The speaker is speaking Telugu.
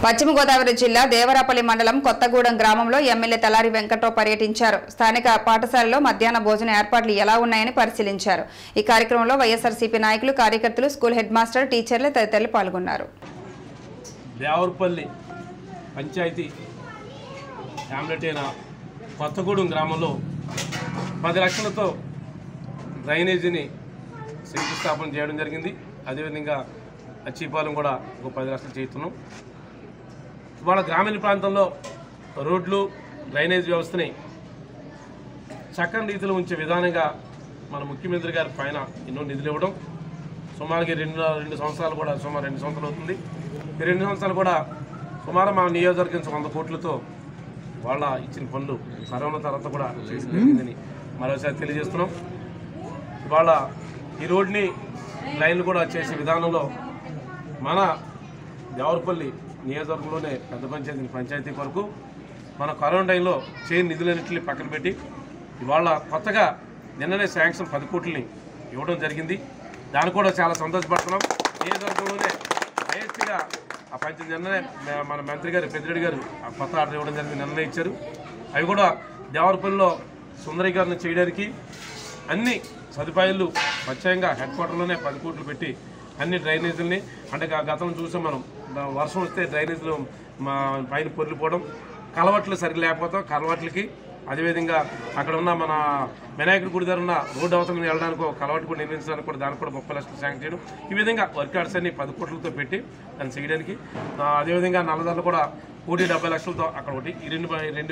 పశ్చిమ గోదావరి జిల్లా దేవరాపల్లి మండలం కొత్తగూడెం గ్రామంలో ఎమ్మెల్యే తలారి వెంకట్రావు పర్యటించారు స్థానిక పాఠశాలలో మధ్యాహ్న భోజన ఏర్పాట్లు ఎలా ఉన్నాయని పరిశీలించారు ఈ కార్యక్రమంలో వైఎస్ఆర్సీపీ నాయకులు కార్యకర్తలు స్కూల్ హెడ్ మాస్టర్ టీచర్లు తదితరులు పాల్గొన్నారు దేవరపల్లి పంచాయతీ హ్యామ్లెట్ అయిన కొత్తగూడెం గ్రామంలో పది లక్షలతో డ్రైనేజీని శంకుస్థాపన చేయడం జరిగింది అదేవిధంగా అచ్చిపాలెం కూడా ఒక పది లక్షలు చేస్తున్నాం ఇవాళ గ్రామీణ ప్రాంతంలో రోడ్లు డ్రైనేజ్ వ్యవస్థని చక్కని రీతిలో ఉంచే విధానంగా మన ముఖ్యమంత్రి గారి పైన ఎన్నో నిధులు ఇవ్వడం సుమారుగా రెండు రెండు సంవత్సరాలు కూడా సుమారు రెండు సంవత్సరాలు అవుతుంది ఈ రెండు సంవత్సరాలు కూడా సుమారు మా నియోజకవర్గం నుంచి వంద కోట్లతో వాళ్ళ ఇచ్చిన పనులు కరోనా తర్వాత కూడా చేయడం జరిగిందని మరోసారి తెలియజేస్తున్నాం ఇవాళ ఈ రోడ్ని లైన్లు కూడా చేసే విధానంలో మన దేవరపల్లి నియోజకవర్గంలోనే పెద్ద పంచాయతీ పంచాయతీ కొరకు మన కరోనా టైంలో చేయని నిధులన్నింటినీ పక్కన పెట్టి ఇవాళ కొత్తగా నిన్ననే శాంక్షన్ పది కోట్లని ఇవ్వడం జరిగింది దాన్ని కూడా చాలా సంతోషపడుతున్నాం నియోజకవర్గంలోనే హైయెస్ట్గా ఆ పంచాయతీ నిన్ననే మ- మన మంత్రి గారు పెద్దిరెడ్డి గారు ఆ కొత్త ఆర్డర్ ఇవ్వడం జరిగింది నిన్ననే ఇచ్చారు అవి కూడా దేవరపల్లిలో సుందరీకరణ చేయడానికి అన్ని సదుపాయాలు ప్రత్యేకంగా హెడ్ క్వార్టర్లోనే పది కోట్లు పెట్టి అన్ని డ్రైనేజీలని అంటే గ- గతంలో చూసాం మనం ద- వర్షం వస్తే డ్రైనేజీలు మా పైన పొర్లిపోవడం కలవట్లు సరిగ్గా లేకపోతాం కలవట్లకి అదేవిధంగా అక్కడ ఉన్న మన వినాయకుడి గుడి దగ్గర ఉన్న రోడ్డు అవతల మీద వెళ్ళడానికి ఒక కలవట్టు కూడా నిర్మించడానికి కూడా దానికి కూడా ముప్పై లక్షలు శాంక్షన్ చేయడం ఈ విధంగా వర్క్ ఆర్ట్స్ అన్ని పది కోట్లతో పెట్టి దాన్ని చేయడానికి ఆ, అదేవిధంగా నల్లదల్లు కూడా కోటి డెబ్బై లక్షలతో అక్కడ ఒకటి ఈ రెండు రెండు